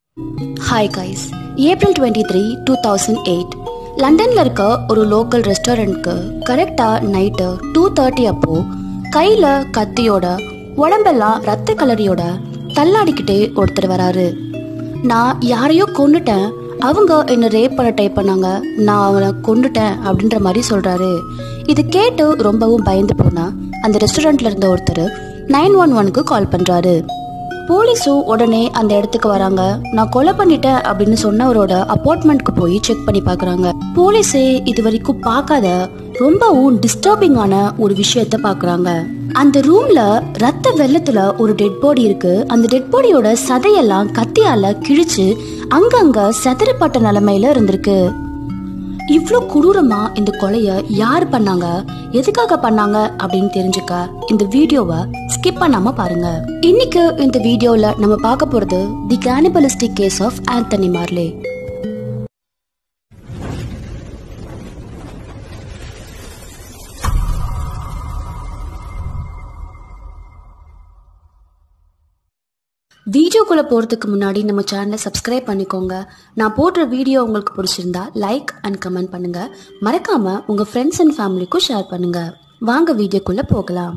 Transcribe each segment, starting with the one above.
hi guys April twenty three two thousand eight லண்டனில் இருக்க ஒரு லோக்கல் ரெஸ்டாரண்ட்க்கு கரெக்டாக நைட்டு டூ தேர்ட்டி அப்போ கையில் கத்தியோட உடம்பெல்லாம் ரத்த கலரியோட தள்ளாடிக்கிட்டே ஒருத்தர் வராரு நான் யாரையோ கொன்னுட்டேன் அவங்க என்னை ரேப் பண்ண டைப் பண்ணாங்க நான் அவனை கொன்னுட்டேன் அப்படின்ற மாதிரி சொல்கிறாரு இது கேட்டு ரொம்பவும் பயந்து போனா அந்த ரெஸ்டாரண்ட்ல இருந்த ஒருத்தர் நைன் ஒன் ஒனுக்கு கால் பண்ணுறாரு போலீஸும் உடனே அந்த இடத்துக்கு வராங்க நான் கொலை பண்ணிட்டேன் அப்படின்னு சொன்னவரோட அப்பார்ட்மெண்ட்க்கு போய் செக் பண்ணி பார்க்கறாங்க போலீஸே இது வரைக்கும் பார்க்காத ரொம்பவும் டிஸ்டர்பிங்கான ஒரு விஷயத்த பார்க்கறாங்க அந்த ரூம்ல ரத்த வெள்ளத்துல ஒரு டெட் பாடி இருக்கு அந்த டெட் பாடியோட சதையெல்லாம் கத்தியால கிழிச்சு அங்கங்க செதறப்பட்ட நிலைமையில இருந்திருக்கு இவ்வளோ கொடூரமா இந்த கொலைய யார் பண்ணாங்க எதுக்காக பண்ணாங்க அப்படின்னு தெரிஞ்சுக்க இந்த வீடியோவை ஸ்கிப் பண்ணாம பாருங்க இன்னைக்கு இந்த வீடியோல நம்ம பார்க்க போறது the cannibalistic case of Anthony Marley வீடியோக்குள்ள போறதுக்கு முன்னாடி நம்ம சேனலை சப்ஸ்கிரைப் பண்ணிக்கோங்க நான் போடுற வீடியோ உங்களுக்கு பிடிச்சிருந்தா லைக் அண்ட் கமெண்ட் பண்ணுங்க மறக்காம உங்க ஃப்ரெண்ட்ஸ் அண்ட் ஃபேமிலிக்கும் ஷேர் பண்ணுங்க வாங்க வீடியோக்குள்ள போகலாம்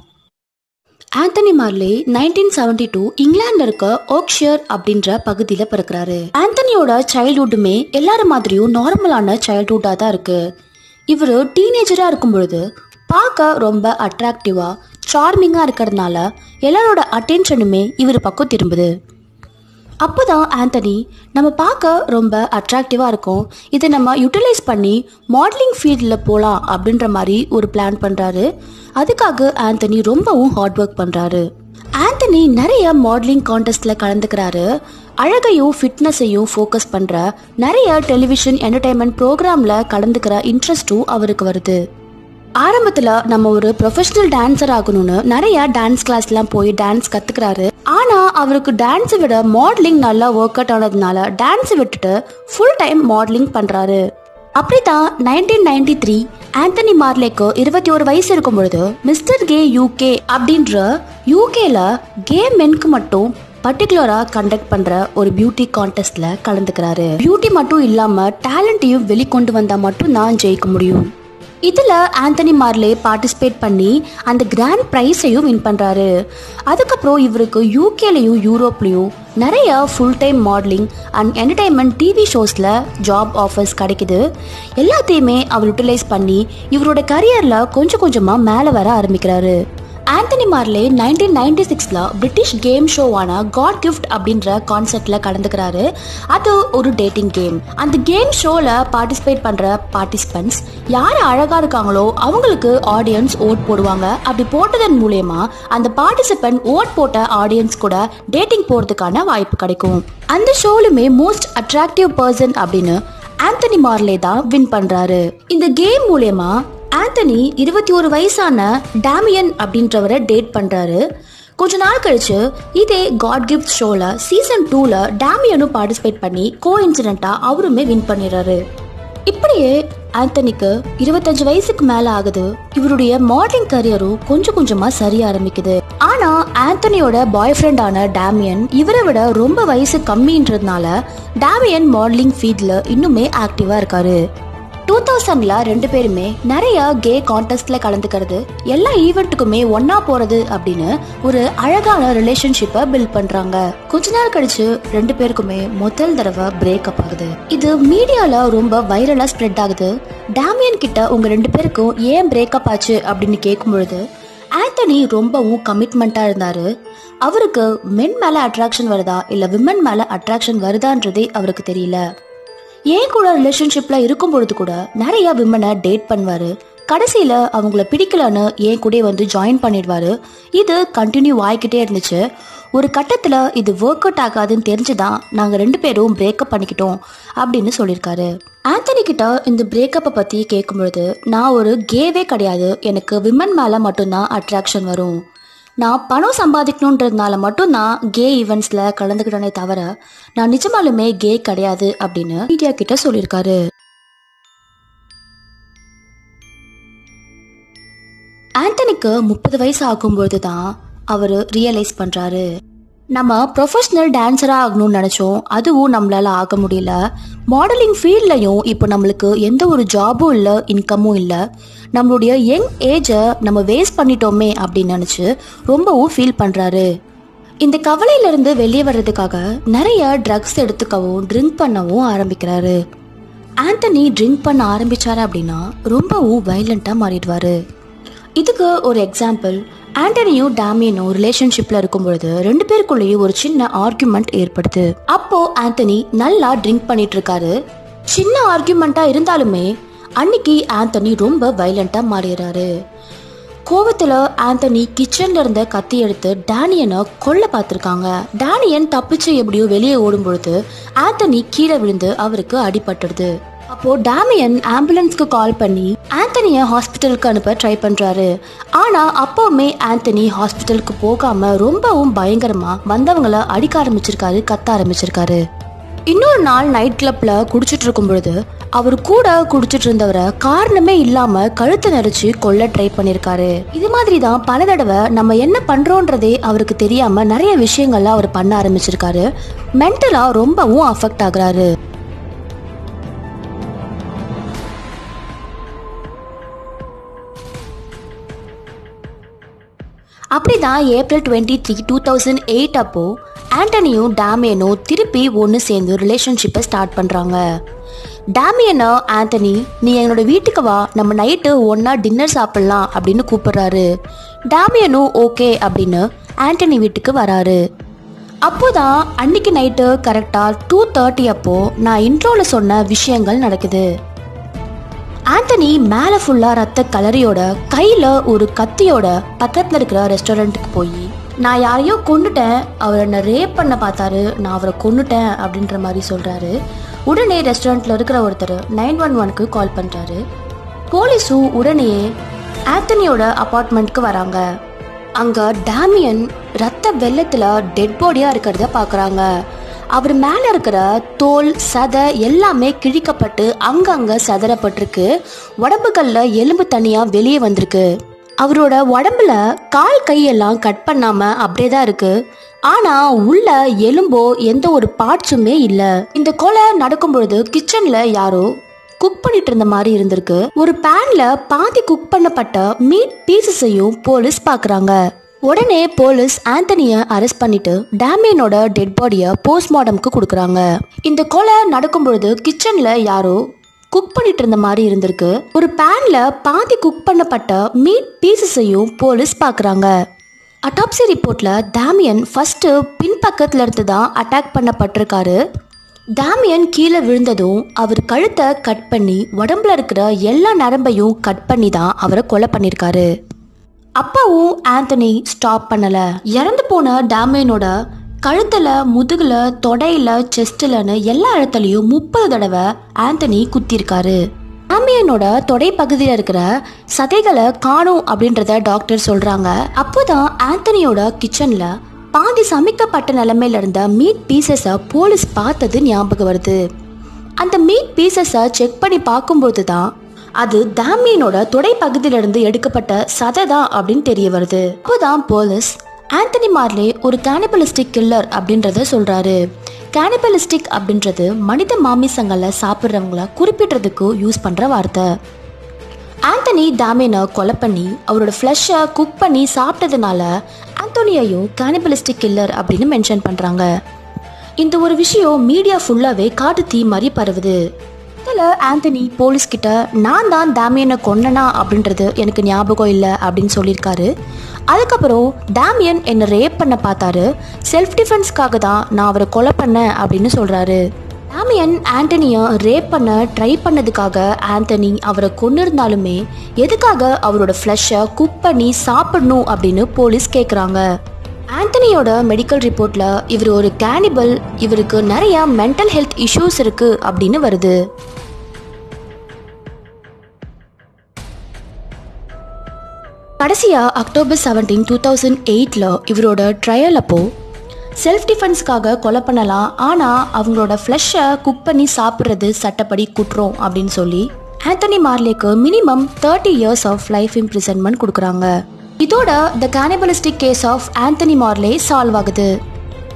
Anthony Marley nineteen seventy two இங்கிலாந்துல இருக்க ஓக்ஷியர் அப்படின்ற பகுதியில் பிறக்கிறாரு ஆந்தனியோட சைல்ட்ஹுட்டுமே எல்லாரும் மாதிரியும் நார்மலான சைல்ட்ஹுட்டா தான் இருக்கு இவர் டீனேஜரா இருக்கும் பொழுது பார்க்க ரொம்ப அட்ராக்டிவா சார்மிங்கா இருக்கிறதுனால எல்லாரோட அட்டென்ஷனுமே இவர் பக்கம் திரும்புது அப்போதான் ஆந்தனி நம்ம பார்க்க ரொம்ப அட்ராக்டிவாக இருக்கும் இதை நம்ம யூட்டிலைஸ் பண்ணி மாடலிங் ஃபீல்டில் போகலாம் அப்படின்ற மாதிரி ஒரு பிளான் பண்ணுறாரு அதுக்காக ஆந்தனி ரொம்பவும் ஹார்ட் ஒர்க் பண்ணுறாரு ஆந்தனி நிறைய மாடலிங் கான்டெஸ்ட்டில் கலந்துக்கிறாரு அழகையும் ஃபிட்னஸையும் ஃபோக்கஸ் பண்ணுற நிறைய டெலிவிஷன் என்டர்டைன்மெண்ட் ப்ரோக்ராமில் கலந்துக்கிற இன்ட்ரெஸ்ட்டும் அவருக்கு வருது ஆரம்பத்துல நம்ம ஒரு ப்ரொஃபஷனல் டான்சர் ஆகணும்னு நிறைய டான்ஸ் கிளாஸ்லாம் போய் டான்ஸ் கத்துக்கிறாரு ஆனா அவருக்கு டான்ஸை விட மாடலிங் நல்லா ஒர்க் அவுட் ஆனதுனால டான்ஸை விட்டுட்டு ஃபுல் டைம் மாடலிங் பண்றாரு அப்படிதான் நைன்டீன் நைன்டி த்ரீ ஆந்தனி மார்லேக்கு இருபத்தி ஒரு வயசு இருக்கும் பொழுது மிஸ்டர் கே யூகே அப்படின்ற யூகேல கே மென்க்கு மட்டும் பர்டிகுலரா கண்டக்ட் பண்ற ஒரு பியூட்டி கான்டெஸ்ட்ல கலந்துக்கிறாரு பியூட்டி மட்டும் இல்லாம டேலண்ட்டையும் வெளிக்கொண்டு வந்தா மட்டும் தான் ஜெயிக்க முடியும் இதில் ஆந்தனி மார்லே பார்ட்டிசிபேட் பண்ணி அந்த கிராண்ட் ப்ரைஸையும் வின் பண்ணுறாரு அதுக்கப்புறம் இவருக்கு யூகேலையும் யூரோப்லேயும் நிறைய full time modeling and entertainment TV ஷோஸில் ஜாப் ஆஃபர்ஸ் கிடைக்குது எல்லாத்தையுமே அவர் யூட்டிலைஸ் பண்ணி இவரோட கரியரில் கொஞ்சம் கொஞ்சமாக மேலே வர ஆரம்பிக்கிறாரு ஆந்தனி மார்லே நைன்டீன் நைன்டி சிக்ஸில் பிரிட்டிஷ் கேம் ஷோவான காட் கிஃப்ட் அப்படின்ற கான்செப்டில் கலந்துக்கிறாரு அது ஒரு டேட்டிங் கேம் அந்த கேம் ஷோவில் பார்ட்டிசிபேட் பண்ணுற பார்ட்டிசிபென்ட்ஸ் யார் அழகாக இருக்காங்களோ அவங்களுக்கு ஆடியன்ஸ் ஓட் போடுவாங்க அப்படி போட்டதன் மூலயமா அந்த பார்ட்டிசிபென்ட் ஓட் போட்ட ஆடியன்ஸ் கூட டேட்டிங் போகிறதுக்கான வாய்ப்பு கிடைக்கும் அந்த ஷோலுமே மோஸ்ட் அட்ராக்டிவ் பர்சன் அப்படின்னு ஆந்தனி மார்லே தான் வின் பண்றாரு இந்த கேம் மூலயமா ஆந்தனி இருபத்தி ஒரு வயசான டேமியன் அப்படின்றவரை டேட் பண்றாரு கொஞ்ச நாள் கழிச்சு இதே காட் கிஃப்ட் ஷோல சீசன் டூல டேமியனும் பார்ட்டிசிபேட் பண்ணி கோ இன்சிடென்ட்டா அவருமே வின் பண்ணிடுறாரு இப்படியே ஆந்தனிக்கு இருபத்தஞ்சு வயசுக்கு மேல ஆகுது இவருடைய மாடலிங் கரியரும் கொஞ்சம் கொஞ்சமா சரிய ஆரம்பிக்குது ஆனா ஆந்தனியோட பாய் ஃப்ரெண்டான டேமியன் இவரை விட ரொம்ப வயசு கம்மின்றதுனால டேமியன் மாடலிங் ஃபீல்ட்ல இன்னுமே ஆக்டிவா இருக்காரு டூ தௌசண்ட்ல ரெண்டு பேருமே நிறைய கே கான்டெஸ்ட்ல கலந்துக்கிறது எல்லா ஈவெண்ட்டுக்குமே ஒன்னா போறது அப்படின்னு ஒரு அழகான ரிலேஷன்ஷிப்பை பில்ட் பண்றாங்க கொஞ்ச நாள் கழிச்சு ரெண்டு பேருக்குமே முதல் தடவை பிரேக்கப் ஆகுது இது மீடியால ரொம்ப வைரலா ஸ்ப்ரெட் ஆகுது டேமியன் கிட்ட உங்க ரெண்டு பேருக்கும் ஏன் பிரேக்கப் ஆச்சு அப்படின்னு கேட்கும் பொழுது ஆந்தனி ரொம்பவும் கமிட்மெண்ட்டாக இருந்தார் அவருக்கு மென் மேலே அட்ராக்ஷன் வருதா இல்லை விமன் மேலே அட்ராக்ஷன் வருதான்றதே அவருக்கு தெரியல ஏன் கூட ரிலேஷன்ஷிப்ல இருக்கும் பொழுது கூட நிறைய விமனை டேட் பண்ணுவாரு கடைசியில அவங்கள பிடிக்கலன்னு ஏன் கூட வந்து ஜாயின் பண்ணிடுவாரு இது கண்டினியூ ஆகிக்கிட்டே இருந்துச்சு ஒரு கட்டத்தில் இது ஒர்க் அவுட் ஆகாதுன்னு தெரிஞ்சுதான் நாங்கள் ரெண்டு பேரும் பிரேக்கப் பண்ணிக்கிட்டோம் அப்படின்னு சொல்லியிருக்காரு ஆந்தனி கிட்ட இந்த பிரேக்கப்பை பற்றி கேட்கும் பொழுது நான் ஒரு கேவே கிடையாது எனக்கு விமன் மேலே மட்டும்தான் அட்ராக்ஷன் வரும் நான் பணம் சம்பாதிக்கணுன்றதுனால மட்டும் நான் கே ஈவெண்ட்ஸில் கலந்துக்கிட்டனே தவிர நான் நிஜமாலுமே கே கிடையாது அப்படின்னு மீடியா கிட்ட சொல்லியிருக்காரு ஆண்டனிக்கு முப்பது வயசு ஆகும்பொழுது தான் அவர் ரியலைஸ் பண்ணுறாரு நம்ம ப்ரொஃபஷ்னல் டான்ஸராக ஆகணும்னு நினச்சோம் அதுவும் நம்மளால ஆக முடியல மாடலிங் ஃபீல்ட்லையும் இப்போ நம்மளுக்கு எந்த ஒரு ஜாபும் இல்லை இன்கமும் இல்லை நம்மளுடைய யங் ஏஜை நம்ம வேஸ்ட் பண்ணிட்டோமே அப்படின்னு நினச்சி ரொம்பவும் ஃபீல் பண்ணுறாரு இந்த கவலையிலிருந்து வெளியே வர்றதுக்காக நிறைய ட்ரக்ஸ் எடுத்துக்கவும் ட்ரிங்க் பண்ணவும் ஆரம்பிக்கிறாரு ஆண்டனி ட்ரிங்க் பண்ண ஆரம்பிச்சாரு அப்படின்னா ரொம்பவும் வைலண்ட்டாக மாறிடுவாரு இதுக்கு ஒரு எக்ஸாம்பிள் ஆண்டனியும் டேமியனும் ரிலேஷன்ஷிப்ல இருக்கும் பொழுது ரெண்டு பேருக்குள்ளேயும் ஒரு சின்ன ஆர்குமெண்ட் ஏற்படுது அப்போ ஆண்டனி நல்லா ட்ரிங்க் பண்ணிட்டு இருக்காரு சின்ன ஆர்குமெண்ட்டா இருந்தாலுமே அன்னைக்கு ஆண்டனி ரொம்ப வைலண்டா மாறிடுறாரு கோவத்துல ஆண்டனி கிச்சன்ல இருந்த கத்தி எடுத்து டேனியனை கொல்ல பார்த்திருக்காங்க டேனியன் தப்பிச்சு எப்படியோ வெளியே ஓடும் பொழுது ஆண்டனி கீழே விழுந்து அவருக்கு அடிபட்டுடுது அப்போ டேமியன் ஆம்புலன்ஸ்க்கு கால் பண்ணி ஆண்டனிய ஹாஸ்பிட்டலுக்கு அனுப்ப ட்ரை பண்றாரு ஆனா அப்பவுமே ஆண்டனி ஹாஸ்பிட்டலுக்கு போகாம ரொம்பவும் பயங்கரமா வந்தவங்கள அடிக்க ஆரம்பிச்சிருக்காரு கத்த ஆரம்பிச்சிருக்காரு இன்னொரு நாள் நைட் கிளப்ல குடிச்சிட்டு இருக்கும் பொழுது அவர் கூட குடிச்சிட்டு இருந்தவரை காரணமே இல்லாம கழுத்தை நெரிச்சு கொல்ல ட்ரை பண்ணிருக்காரு இது மாதிரி தான் பல தடவை நம்ம என்ன பண்றோன்றதே அவருக்கு தெரியாம நிறைய விஷயங்கள்ல அவர் பண்ண ஆரம்பிச்சிருக்காரு மென்டலா ரொம்பவும் அஃபெக்ட் ஆகுறாரு அப்படிதான் April twenty three two thousand eight அப்போ ஆண்டனியும் டேமியனும் திருப்பி ஒன்று சேர்ந்து ரிலேஷன்ஷிப்பை ஸ்டார்ட் பண்ணுறாங்க டேமியனை ஆண்டனி நீ என்னோட வீட்டுக்கு வா நம்ம நைட்டு ஒன்றா டின்னர் சாப்பிட்லாம் அப்படின்னு கூப்பிடுறாரு டேமியனும் ஓகே அப்படின்னு ஆண்டனி வீட்டுக்கு வராரு அப்போதான் அன்னைக்கு நைட்டு கரெக்டாக டூ தேர்ட்டி அப்போ நான் இன்ட்ரோவில் சொன்ன விஷயங்கள் நடக்குது ஆண்டனி மேலே ஃபுல்லாக ரத்த கலரியோட கையில் ஒரு கத்தியோட பக்கத்தில் இருக்கிற ரெஸ்டாரண்ட்டுக்கு போய் நான் யாரையோ கொண்டுட்டேன் அவர் என்னை ரேப் பண்ண பார்த்தாரு நான் அவரை கொண்டுட்டேன் அப்படின்ற மாதிரி சொல்கிறாரு உடனே ரெஸ்டாரண்ட்டில் இருக்கிற ஒருத்தர் நைன் ஒன் ஒனுக்கு கால் பண்ணுறாரு போலீஸும் உடனே ஆண்டனியோட அப்பார்ட்மெண்ட்க்கு வராங்க அங்கே டேமியன் ரத்த வெள்ளத்தில் டெட் பாடியாக இருக்கிறத பார்க்குறாங்க அவர் மேலே இருக்கிற தோல் சதை எல்லாமே கிழிக்கப்பட்டு அங்கங்கே சதறப்பட்டிருக்கு உடம்புகளில் எலும்பு தனியாக வெளியே வந்திருக்கு அவரோட உடம்புல கால் கையெல்லாம் கட் பண்ணாம அப்படியே தான் இருக்கு ஆனா உள்ள எலும்போ எந்த ஒரு பார்ட்ஸுமே இல்ல இந்த கொலை நடக்கும் பொழுது கிச்சன்ல யாரோ குக் பண்ணிட்டு இருந்த மாதிரி இருந்திருக்கு ஒரு பேன்ல பாதி குக் பண்ணப்பட்ட மீட் பீசஸையும் போலீஸ் பாக்குறாங்க உடனே போலீஸ் ஆண்டனிய அரெஸ்ட் பண்ணிட்டு டேமியனோட டெட் பாடியை போஸ்ட்மார்ட்டம்க்கு கொடுக்குறாங்க இந்த கொலை நடக்கும் பொழுது கிச்சன்ல யாரோ குக் பண்ணிட்டு இருந்த மாதிரி இருந்திருக்கு ஒரு பேன்ல பாதி குக் பண்ணப்பட்ட மீட் பீசஸையும் போலீஸ் பார்க்குறாங்க அட்டாப்சி ரிப்போர்ட்ல டேமியன் ஃபர்ஸ்ட் பின்பக்கத்துல இருந்து தான் அட்டாக் பண்ணப்பட்டிருக்காரு டேமியன் கீழே விழுந்ததும் அவர் கழுத்தை கட் பண்ணி உடம்புல இருக்கிற எல்லா நரம்பையும் கட் பண்ணி தான் அவரை கொலை பண்ணியிருக்காரு அப்பவும் ஆந்தனி ஸ்டாப் பண்ணல இறந்து போன டேமியனோட கழுத்துல முதுகுல தொடையில செஸ்ட்லன்னு எல்லா இடத்துலயும் முப்பது தடவை ஆந்தனி குத்திருக்காரு டேமியனோட தொடை பகுதியில் இருக்கிற சதைகளை காணும் அப்படின்றத டாக்டர் சொல்றாங்க அப்போதான் ஆந்தனியோட கிச்சன்ல பாதி சமைக்கப்பட்ட நிலைமையில இருந்த மீட் பீசஸை போலீஸ் பார்த்தது ஞாபகம் வருது அந்த மீட் பீசஸை செக் பண்ணி பார்க்கும்போது தான் அது தாமியனோட தொடை பகுதியிலிருந்து எடுக்கப்பட்ட சதை தான் அப்படின்னு தெரிய வருது அப்போதான் போலீஸ் ஆண்டனி மார்லே ஒரு கேனிபலிஸ்டிக் கில்லர் அப்படின்றத சொல்றாரு கேனிபலிஸ்டிக் அப்படின்றது மனித மாமிசங்களை சாப்பிட்றவங்கள குறிப்பிடுறதுக்கு யூஸ் பண்ற வார்த்தை ஆண்டனி டாமினை கொலை பண்ணி அவரோட ஃப்ளஷை குக் பண்ணி சாப்பிட்டதுனால ஆண்டோனியையும் கேனிபலிஸ்டிக் கில்லர் அப்படின்னு மென்ஷன் பண்ணுறாங்க இந்த ஒரு விஷயம் மீடியா ஃபுல்லாகவே காட்டு தீ மாதிரி பரவுது இதில் ஆண்டனி போலீஸ் கிட்ட நான் தான் டேமியனை கொன்னனா அப்படின்றது எனக்கு ஞாபகம் இல்லை அப்படின்னு சொல்லியிருக்காரு அதுக்கப்புறம் டேமியன் என்னை ரேப் பண்ண பார்த்தாரு செல்ஃப் டிஃபென்ஸ்க்காக தான் நான் அவரை கொலை பண்ணேன் அப்படின்னு சொல்கிறாரு டேமியன் ஆண்டனியை ரேப் பண்ண ட்ரை பண்ணதுக்காக ஆண்டனி அவரை கொன்னிருந்தாலுமே எதுக்காக அவரோட ஃப்ளஷை குக் பண்ணி சாப்பிடணும் அப்படின்னு போலீஸ் கேட்குறாங்க ஆண்டனியோட மெடிக்கல் ரிப்போர்ட்ல இவர் ஒரு கேனிபல் இவருக்கு நிறைய மென்டல் ஹெல்த் இஷ்யூஸ் இருக்கு அப்படின்னு வருது கடைசியா அக்டோபர் செவன்டீன் டூ தௌசண்ட் எயிட்ல இவரோட ட்ரையல் அப்போ செல்ஃப் டிஃபென்ஸ்க்காக கொலை பண்ணலாம் ஆனால் அவங்களோட ஃப்ளஷை குக் பண்ணி சாப்பிட்றது சட்டப்படி குற்றம் அப்படின்னு சொல்லி ஆண்டனி மார்லேக்கு minimum thirty years of life imprisonment கொடுக்குறாங்க இதோட the cannibalistic case of Anthony Marley solve ஆகுது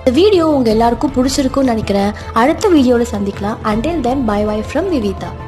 இந்த வீடியோ உங்கள் எல்லாருக்கும் பிடிச்சிருக்கும்னு நினைக்கிறேன் அடுத்த வீடியோவில் சந்திக்கலாம் until then bye bye from Vivitha